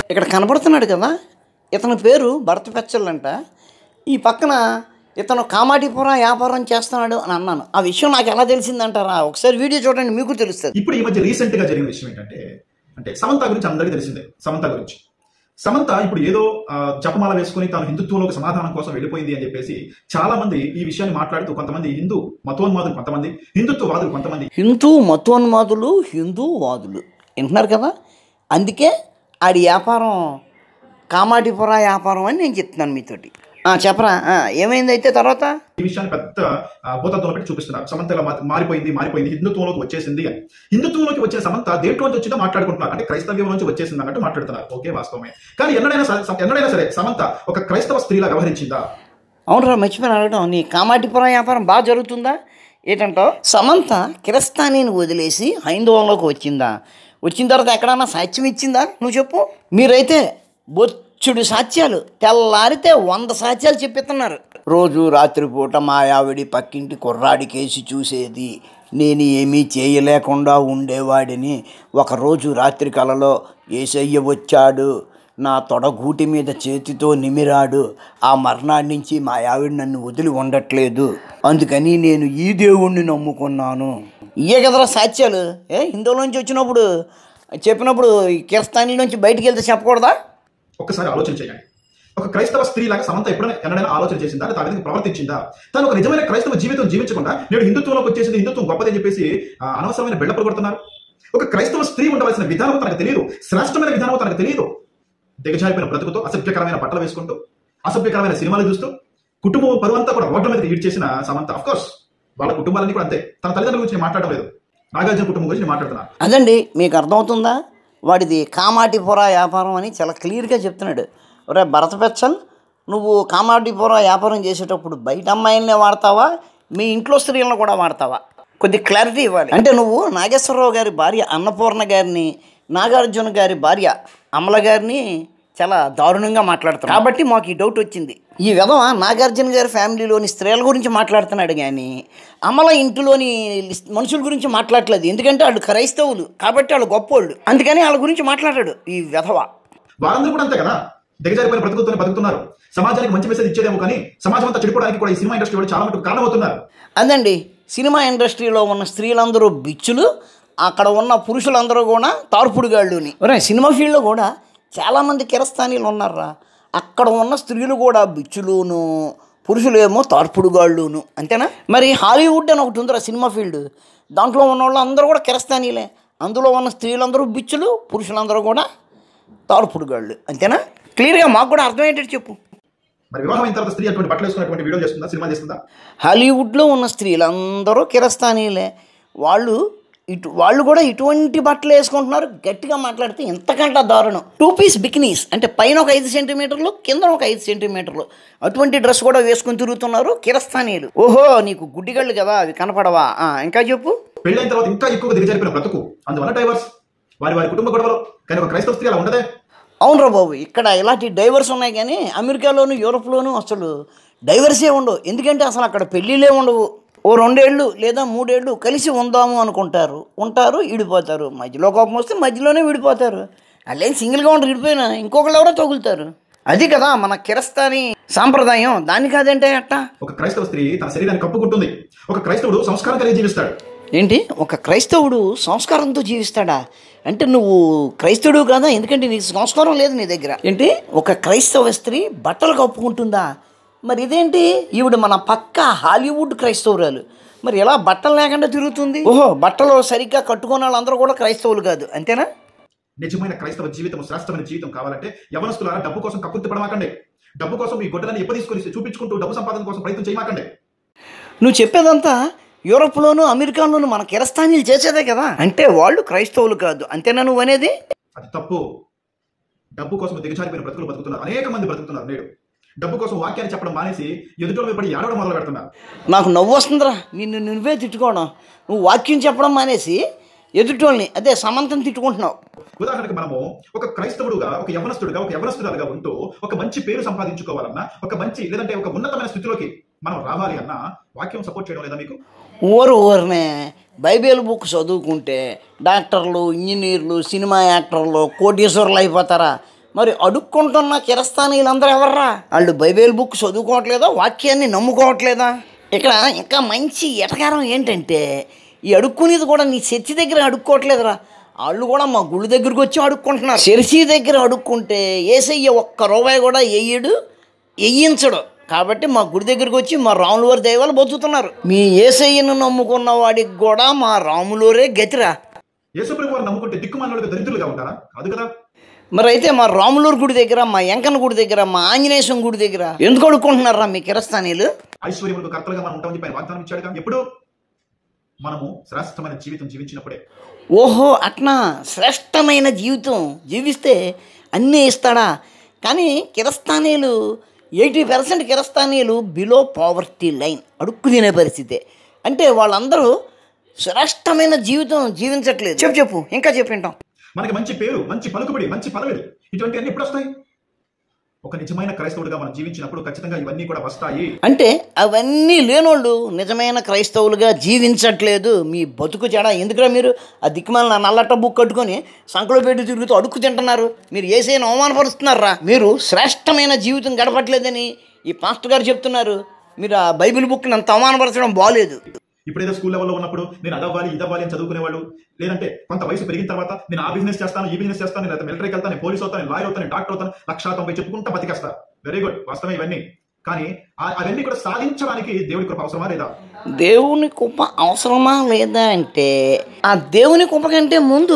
ఇక్కడ కనపడుతున్నాడు కదా ఇతని పేరు భరత పెచ్చలంట ఈ పక్కన ఇతను కామాటిపుర వ్యాపారం చేస్తున్నాడు అని అన్నాను ఆ విషయం నాకు ఎలా తెలిసిందంటారా ఒకసారి వీడియో చూడండి మీకు తెలుస్తుంది ఇప్పుడు ఈ మధ్య రీసెంట్ గా జరిగిన విషయం ఏంటంటే అంటే సమంత గురించి అందరికీ తెలిసిందే సమంత గురించి సమంత ఇప్పుడు ఏదో ఆ, జపమాల వేసుకుని తాను హిందుత్వంలోకి సమాధానం కోసం వెళ్ళిపోయింది అని చెప్పేసి చాలా మంది ఈ విషయాన్ని మాట్లాడుతూ కొంతమంది హిందూ మతోన్మాదులు కొంతమంది హిందుత్వవాదులు కొంతమంది హిందూ మతోన్మాదులు హిందూ వాదులు వింటున్నారు కదా అందుకే ఆడి వ్యాపారం కామాటిపుర వ్యాపారం అని నేను చెప్తున్నాను మీతోటి ఆ, చెప్పరా ఆ, ఏమైంది అయితే తర్వాత ఈ విషయాన్ని పెద్ద ఆ, భూతత్వంలో పెట్టి చూపిస్తున్నారు సమంత ఇలా మా- మారిపోయింది మారిపోయింది హిందుత్వంలోకి వచ్చేసింది అని హిందుత్వంలోకి వచ్చిన సమంత దేంట్లోంచి వచ్చిందో మాట్లాడుకుంటున్నారు అంటే క్రైస్తవ్యం నుంచి వచ్చేసింది అన్నట్టు మాట్లాడుతున్నారు ఓకే వాస్తవమే కానీ ఎన్నడైనా స- స- ఎన్నడైనా సరే సమంత ఒక క్రైస్తవ స్త్రీలా వ్యవహరించిందా అవునరా మర్చిపోయిన అడగడం నీ కామాటిపుర వ్యాపారం బాగా జరుగుతుందా ఏంటంటో సమంత కిరస్తానీని వదిలేసి హైందవంలోకి వచ్చిందా వచ్చిన తర్వాత ఎక్కడన్నా సాక్ష్యం ఇచ్చిందా నువ్వు చెప్పు మీరైతే బొచ్చుడు సాక్ష్యాలు తెల్లారితే వంద సాక్ష్యాలు చెప్పిస్తున్నారు రోజు రాత్రిపూట మా ఆవిడి పక్కింటి కుర్రాడి కేసి చూసేది నేను ఏమీ చేయలేకుండా ఉండేవాడిని ఒకరోజు రాత్రి కలలో ఏసయ్య వచ్చాడు నా తొడగూటి మీద చేతితో నిమిరాడు ఆ మర్నాడు నుంచి మా ఆవిడ నన్ను వదిలి ఉండట్లేదు అందుకని నేను ఈ దేవుణ్ణి నమ్ముకున్నాను ఇయే కదరా సాక్ష్యాలు ఏ హిందువులోంచి వచ్చినప్పుడు చెప్పినప్పుడు ఈ కిరస్థానీ నుంచి బయటికి వెళ్తే చెప్పకూడదా ఒక్కసారి ఆలోచన చేయండి ఒక క్రైస్తవ స్త్రీ లాగా సమంత ఎప్పుడైనా ఎన్నడైనా ఆలోచన చేసిందా లేదా ఆ విధంగా ప్రవర్తించిందా తను ఒక నిజమైన క్రైస్తవ జీవితం జీవించకుండా నేడు హిందుత్వంలోకి వచ్చేసింది హిందుత్వం గొప్పదని చెప్పేసి ఆ, అనవసరమైన బెళ్ళపలు కొడుతున్నారు ఒక క్రైస్తవ స్త్రీ ఉండవలసిన విధానం తనకు తెలియదు శ్రేష్టమైన విధానం తనకు తెలియదు దిగజారిపోయిన బ్రతుకుతో అసభ్యకరమైన బట్టలు వేసుకుంటూ అసభ్యకరమైన సినిమాలు చూస్తూ కుటుంబం పరువంతా కూడా రోడ్ల మీద ఈడ్ చేసిన సమంత అఫ్ కోర్స్ వాళ్ళ కుటుంబాలన్నీ కూడా అంతే తన తల్లిదండ్రుల గురించి నేను మాట్లాడడం లేదు నాగార్జున కుటుంబం గురించి నేను మాట్లాడుతున్నాను అదండి మీకు అర్థమవుతుందా వాడిది కామాటిపుర వ్యాపారం అని చాలా క్లియర్గా చెప్తున్నాడు ఒరే భరత పెచ్చల్ నువ్వు కామాటిపుర వ్యాపారం చేసేటప్పుడు బయట అమ్మాయిలనే వాడతావా మీ ఇంట్లో స్త్రీలను కూడా వాడతావా కొద్ది క్లారిటీ ఇవ్వాలి అంటే నువ్వు నాగేశ్వరరావు గారి భార్య అన్నపూర్ణ గారిని నాగార్జున గారి భార్య అమల గారిని చాలా దారుణంగా మాట్లాడుతాడు కాబట్టి మాకు ఈ డౌట్ వచ్చింది ఈ విధవ నాగార్జున గారి ఫ్యామిలీలోని స్త్రీల గురించి మాట్లాడుతున్నాడు కానీ అమల ఇంటిలోని మనుషుల గురించి మాట్లాడట్లేదు ఎందుకంటే వాళ్ళు క్రైస్తవులు కాబట్టి వాళ్ళు గొప్పోళ్ళు అందుకని వాళ్ళ గురించి మాట్లాడాడు ఈ విధవ వారందరూ కూడా అంతే కదా దిగజారిపోయిన బ్రతుకుతూనే బతుకుతున్నారు సమాజానికి మంచి మెసేజ్ ఇచ్చేదేమో కానీ సమాజం అంతా చెడిపోవడానికి కూడా ఈ సినిమా ఇండస్ట్రీ వాళ్ళు చాలా మటుకు కారణమవుతున్నారు అదండి సినిమా ఇండస్ట్రీలో ఉన్న స్త్రీలందరూ బిచ్చులు అక్కడ ఉన్న పురుషులందరూ కూడా తార్పుడుగాళ్ళుని ఒరే సినిమా ఫీల్డ్లో కూడా చాలామంది కిరస్థానీలు ఉన్నారా అక్కడ ఉన్న స్త్రీలు కూడా బిచ్చులును పురుషులేమో తార్పుడుగాళ్ళును అంతేనా మరి హాలీవుడ్ అని ఒకటి ఉందిరా సినిమా ఫీల్డ్ దాంట్లో ఉన్న వాళ్ళు అందరూ కూడా కిరస్థానీలే అందులో ఉన్న స్త్రీలందరూ బిచ్చులు పురుషులందరూ కూడా తార్పుడుగాళ్ళు అంతేనా క్లియర్గా మాకు కూడా అర్థమయ్యేటట్టు చెప్పు మరి వివాహం అయిన తర్వాత స్త్రీ అటువంటి బట్టలు వేసుకున్నటువంటి వీడియో చేస్తుందా సినిమా చేస్తుందా హాలీవుడ్లో ఉన్న స్త్రీలందరూ కిరస్థానీలే వాళ్ళు ఇటు వాళ్ళు కూడా ఇటువంటి బట్టలు వేసుకుంటున్నారు గట్టిగా మాట్లాడితే ఎంతకంటే దారుణం టూ పీస్ బికినీస్ అంటే పైన ఒక ఐదు సెంటీమీటర్లు కింద ఒక ఐదు సెంటీమీటర్లు అటువంటి డ్రెస్ కూడా వేసుకుని తిరుగుతున్నారు కిరస్థానీలు ఓహో నీకు గుడ్డిగళ్ళు కదా అవి కనపడవా ఆ, ఇంకా చెప్పు పెళ్ళైన తర్వాత ఇంకా ఎక్కువగా దిగజారిపోయిన బ్రతుకు అందువల్ల డైవర్స్ వారి వారి కుటుంబ గొడవలు కానీ ఒక క్రైస్తవ స్త్రీ అలా ఉండదే అవునరా బాబు ఇక్కడ ఇలాంటి డైవర్స్ ఉన్నాయి కానీ అమెరికాలోను యూరోప్లోను అసలు డైవర్సే ఉండవు ఎందుకంటే అసలు అక్కడ పెళ్ళిళ్ళే ఉండవు ఓ రెండేళ్ళు లేదా మూడేళ్ళు కలిసి ఉందాము అనుకుంటారు ఉంటారు విడిపోతారు మధ్యలో కోపం వస్తే మధ్యలోనే విడిపోతారు వాళ్ళేం సింగిల్గా ఉండి విడిపోయినా ఇంకొకళ్ళు ఎవరో తగులుతారు అది కదా మన కిరస్తాని సాంప్రదాయం దాన్ని కాదంటే అట్ట ఒక క్రైస్తవ స్త్రీ తన శరీరాన్ని కప్పుకుంటుంది ఒక క్రైస్తవుడు సంస్కారం కలిగి జీవిస్తాడు ఏంటి ఒక క్రైస్తవుడు సంస్కారంతో జీవిస్తాడా అంటే నువ్వు క్రైస్తవుడు కదా ఎందుకంటే నీకు సంస్కారం లేదు నీ దగ్గర ఏంటి ఒక క్రైస్తవ స్త్రీ బట్టలు కప్పుకుంటుందా మరి ఇదేంటి ఈవిడ మన పక్క హాలీవుడ్ క్రైస్తవురాలు మరి ఎలా బట్టలు లేకుండా తిరుగుతుంది ఓహో బట్టలు సరిగ్గా కట్టుకున్న వాళ్ళందరూ కూడా క్రైస్తవులు కాదు అంతేనా నిజమైన క్రైస్తవ జీవితం శ్రేష్టమైన జీవితం కావాలంటే యవనస్తులారా డబ్బు కోసం కక్కుర్తి పడమాకండి డబ్బు కోసం మీ గొడ్డలని ఎప్ప తీసుకొని చూపించుకుంటూ డబ్బు సంపాదన కోసం ప్రయత్నం చేయమాకండి నువ్వు చెప్పేదంతా యూరోప్లోను అమెరికాలోను మన కిరస్థానీలు చేసేదే కదా అంటే వాళ్ళు క్రైస్తవులు కాదు అంతేనా నువ్వు అనేది అది తప్పు డబ్బు కోసం దిగజారిపోయిన బ్రతుకులు బతుకుతున్నారు అనేక మంది బ్రతుకుతున్నారు నేడు డబ్బు కోసం వాక్యాన్ని చెప్పడం మానేసి ఎదుటి మీద పడి ఏడవడం మొదలు పెడుతున్నారు నాకు నవ్వు వస్తుందిరా నిన్ను నువ్వే తిట్టుకోవడం నువ్వు వాక్యం చెప్పడం మానేసి ఎదుటోళ్ళని అదే సమంతం తిట్టుకుంటున్నావు ఉదాహరణకి మనము ఒక క్రైస్తవుడుగా ఒక యవనస్తుడుగా ఒక యవనస్తురాలుగా ఉంటూ ఒక మంచి పేరు సంపాదించుకోవాలన్నా ఒక మంచి లేదంటే ఒక ఉన్నతమైన స్థితిలోకి మనం రావాలి అన్నా వాక్యం సపోర్ట్ చేయడం లేదా మీకు ఊరు ఊరినే బైబిల్ బుక్ చదువుకుంటే డాక్టర్లు ఇంజనీర్లు సినిమా యాక్టర్లు కోటీశ్వరులు అయిపోతారా మరి అడుక్కుంటున్న కిరస్థానీలందరూ ఎవర్రా వాళ్ళు బైబిల్ బుక్ చదువుకోవట్లేదా వాక్యాన్ని నమ్ముకోవట్లేదా ఇక్కడ ఇంకా మంచి ఎటకారం ఏంటంటే ఈ అడుక్కునేది కూడా నీ చర్చి దగ్గర అడుక్కోవట్లేదురా వాళ్ళు కూడా మా గుడి దగ్గరికి వచ్చి అడుక్కుంటున్నారు చర్చి దగ్గర అడుక్కుంటే ఏసయ్య ఒక్క రూపాయి కూడా వెయ్యడు వెయ్యించడు కాబట్టి మా గుడి దగ్గరికి వచ్చి మా రాములవారి దైవాలు బతుకుతున్నారు మీ ఏసయ్యను నమ్ముకున్న వాడికి కూడా మా రాములూరే గతిరా యేసుప్రభు వారు నమ్ముకుంటే దిక్కుమానులకు దరిద్రులుగా ఉంటారా కాదు కదా మరి అయితే మా రాములూరు గుడి దగ్గర మా ఎంకన్న గుడి దగ్గర మా ఆంజనేయ స్వామి గుడి దగ్గర ఎందుకు అడుక్కుంటున్నారా మీ కిరస్థానీలు ఐశ్వర్యములకు కర్తలుగా మనం ఉంటామని చెప్పి ఆయన వాగ్దానం ఇచ్చాడు కదా ఎప్పుడు మనము శ్రేష్టమైన జీవితం జీవించినప్పుడే ఓహో అట్నా శ్రేష్టమైన జీవితం జీవిస్తే అన్నీ ఇస్తాడా కానీ కిరస్థానీలు ఎయిటీ పర్సెంట్ కిరస్థానీలు బిలో పావర్టీ లైన్ అడుక్కు తినే పరిస్థితే అంటే వాళ్ళందరూ శ్రేష్టమైన జీవితం జీవించట్లేదు చెప్పు చెప్పు ఇంకా చెప్పింటాం మనకి మంచి పేరు మంచి పలుకుబడి మంచి పదవులు ఇటువంటివన్నీ ఎప్పుడు వస్తాయి ఒక నిజమైన క్రైస్తవుడిగా మనం జీవించినప్పుడు ఖచ్చితంగా ఇవన్నీ కూడా వస్తాయి అంటే అవన్నీ లేనోళ్ళు నిజమైన క్రైస్తవులుగా జీవించట్లేదు మీ బతుకు చెడ ఎందుకురా మీరు ఆ దిక్కుమాల నల్లట బుక్ కట్టుకొని సంకలో పెట్టి తిరుగుతూ అడుక్కు తింటున్నారు మీరు ఏసైనా అవమానపరుస్తున్నారా మీరు శ్రేష్టమైన జీవితం గడపట్లేదని ఈ పాస్టర్ గారు చెప్తున్నారు మీరు ఆ బైబిల్ బుక్ని అంత అవమానపరచడం బాగలేదు ఇప్పుడు ఏదో స్కూల్ లెవెల్లో ఉన్నప్పుడు నేను అదవ్వాలి ఇదవ్వాలి అని చదువుకునేవాళ్ళు లేదంటే కొంత వయసు పెరిగిన తర్వాత నేను ఆ బిజినెస్ చేస్తాను ఈ బిజినెస్ చేస్తాను నేను మిలిటరీకి వెళ్తాను నేను పోలీస్ అవుతాను నేను లాయర్ అవుతాను నేను డాక్టర్ అవుతాను లక్ష తొంభై చెప్పుకుంటా బతికేస్తా వెరీ గుడ్ వాస్తవమే ఇవన్నీ కానీ ఆ- అవన్నీ కూడా సాధించడానికి దేవుడి కృప అవసరమా లేదా దేవుని కుప్ప అవసరమా లేదా అంటే ఆ దేవుని కుప్ప కంటే ముందు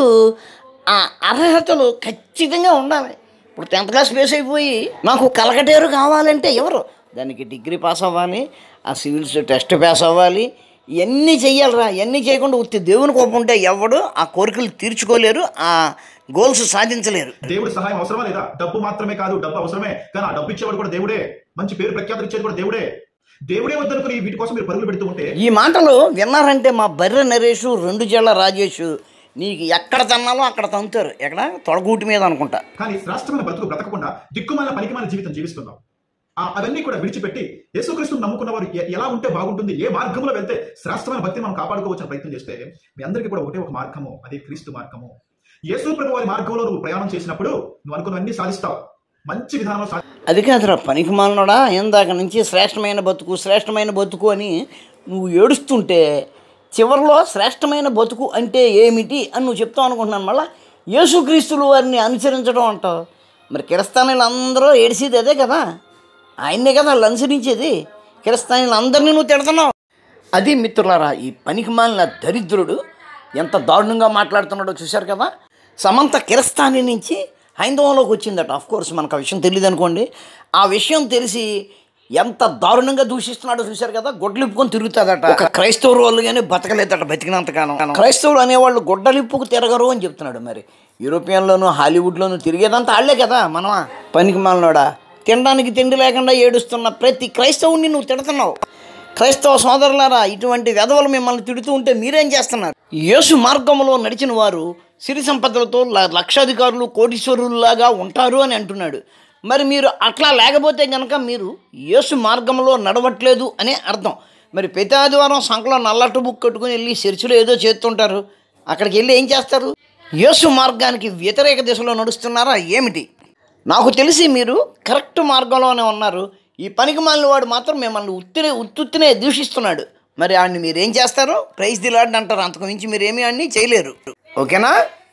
ఆ అర్హతలు ఖచ్చితంగా ఉండాలి ఇప్పుడు టెన్త్ క్లాస్ బేస్ అయిపోయి నాకు కలకటేరు కావాలంటే ఎవరు దానికి డిగ్రీ పాస్ అవ్వాలి ఆ సివిల్స్ టెస్ట్ పాస్ అవ్వాలి ఇవన్నీ చెయ్యాలిరా ఇవన్నీ చేయకుండా ఉత్తి దేవుని కోపం ఉంటే ఎవడు ఆ కోరికలు తీర్చుకోలేరు ఆ గోల్స్ సాధించలేరు దేవుడి సహాయం అవసరమా లేదా డబ్బు మాత్రమే కాదు డబ్బు అవసరమే కానీ ఆ డబ్బు ఇచ్చేవాడు కూడా దేవుడే మంచి పేరు ప్రఖ్యాతులు ఇచ్చేది కూడా దేవుడే దేవుడే వద్దనుకుని వీటి కోసం మీరు పరుగులు పెడుతూ ఉంటే ఈ మాటలు విన్నారంటే మా బర్రె నరేషు రెండు జళ్ళ రాజేషు నీకు ఎక్కడ తన్నాలో అక్కడ తంతారు ఎక్కడ తొడగూటి మీద అనుకుంటా కానీ శ్రేష్టమైన బ్రతుకు బ్రతకకుండా దిక్కుమాల పనికిమాల జీవితం జీవిస్తున్నాం ఆ అవన్నీ కూడా విడిచిపెట్టి యేసుక్రీస్తుని నమ్ముకున్న వారు ఎ- ఎలా ఉంటే బాగుంటుంది ఏ మార్గంలో వెళ్తే శ్రేష్టమైన భక్తిని మనం కాపాడుకోవచ్చని ప్రయత్నం చేస్తే మీ అందరికీ కూడా ఒకటే ఒక మార్గము అదే క్రీస్తు మార్గము యేసు ప్రభు వారి మార్గంలో నువ్వు ప్రయాణం చేసినప్పుడు నువ్వు అనుకున్నవన్నీ సాధిస్తావు మంచి విధానంలో సాధి అది కాదురా పనికి మాలనోడా ఇందాక నుంచి శ్రేష్టమైన బతుకు శ్రేష్టమైన బతుకు అని నువ్వు ఏడుస్తుంటే చివరిలో శ్రేష్టమైన బతుకు అంటే ఏమిటి అని నువ్వు చెప్తావు అనుకుంటున్నాను మళ్ళా యేసుక్రీస్తులు వారిని అనుసరించడం అంటావు మరి కిరస్థానీలు అందరూ ఏడిసేది అదే కదా ఆయన్నే కదా వాళ్ళు అనుసరించేది కిరస్థానీలు అందరినీ నువ్వు తిడుతున్నావు అది మిత్రులారా ఈ పనికి మాలిన దరిద్రుడు ఎంత దారుణంగా మాట్లాడుతున్నాడో చూశారు కదా సమంత కిరస్థాని నుంచి హైందవంలోకి వచ్చిందట ఆఫ్ కోర్స్ మనకు ఆ విషయం తెలియదు అనుకోండి ఆ విషయం తెలిసి ఎంత దారుణంగా దూషిస్తున్నాడో చూశారు కదా గొడ్లిప్పుకొని తిరుగుతుందట ఒక క్రైస్తవులు వాళ్ళుగానే బతకలేదట బతికినంతకాలం క్రైస్తవులు అనేవాళ్ళు గొడ్డలిప్పుకు తిరగరు అని చెప్తున్నాడు మరి యూరోపియన్లోను హాలీవుడ్లోను తిరిగేదంతా వాళ్ళే కదా మనమా పనికి మాలనోడా తినడానికి తిండి లేకుండా ఏడుస్తున్న ప్రతి క్రైస్తవుని నువ్వు తిడుతున్నావు క్రైస్తవ సోదరులారా ఇటువంటి వెధవలు మిమ్మల్ని తిడుతూ ఉంటే మీరేం చేస్తున్నారు యేసు మార్గంలో నడిచిన వారు సిరి సంపదలతో ల- లక్షాధికారులు కోటీశ్వరుల్లాగా ఉంటారు అని అంటున్నాడు మరి మీరు అట్లా లేకపోతే కనుక మీరు యేసు మార్గంలో నడవట్లేదు అనే అర్థం మరి ప్రతి ఆదివారం సంకలో నల్లట్టు బుక్ కట్టుకుని వెళ్ళి చర్చిలో ఏదో చేస్తుంటారు అక్కడికి వెళ్ళి ఏం చేస్తారు యేసు మార్గానికి వ్యతిరేక దిశలో నడుస్తున్నారా ఏమిటి నాకు తెలిసి మీరు కరెక్ట్ మార్గంలోనే ఉన్నారు ఈ పనికి మాలిన వాడు మాత్రం మిమ్మల్ని ఉత్తినే ఉత్తుత్తినే దూషిస్తున్నాడు మరి ఆడిని మీరు ఏం చేస్తారు ప్రైజ్ దిలాడిని అంటారు అంతకు మించి మీరు ఏమీ అన్నీ చేయలేరు ఓకేనా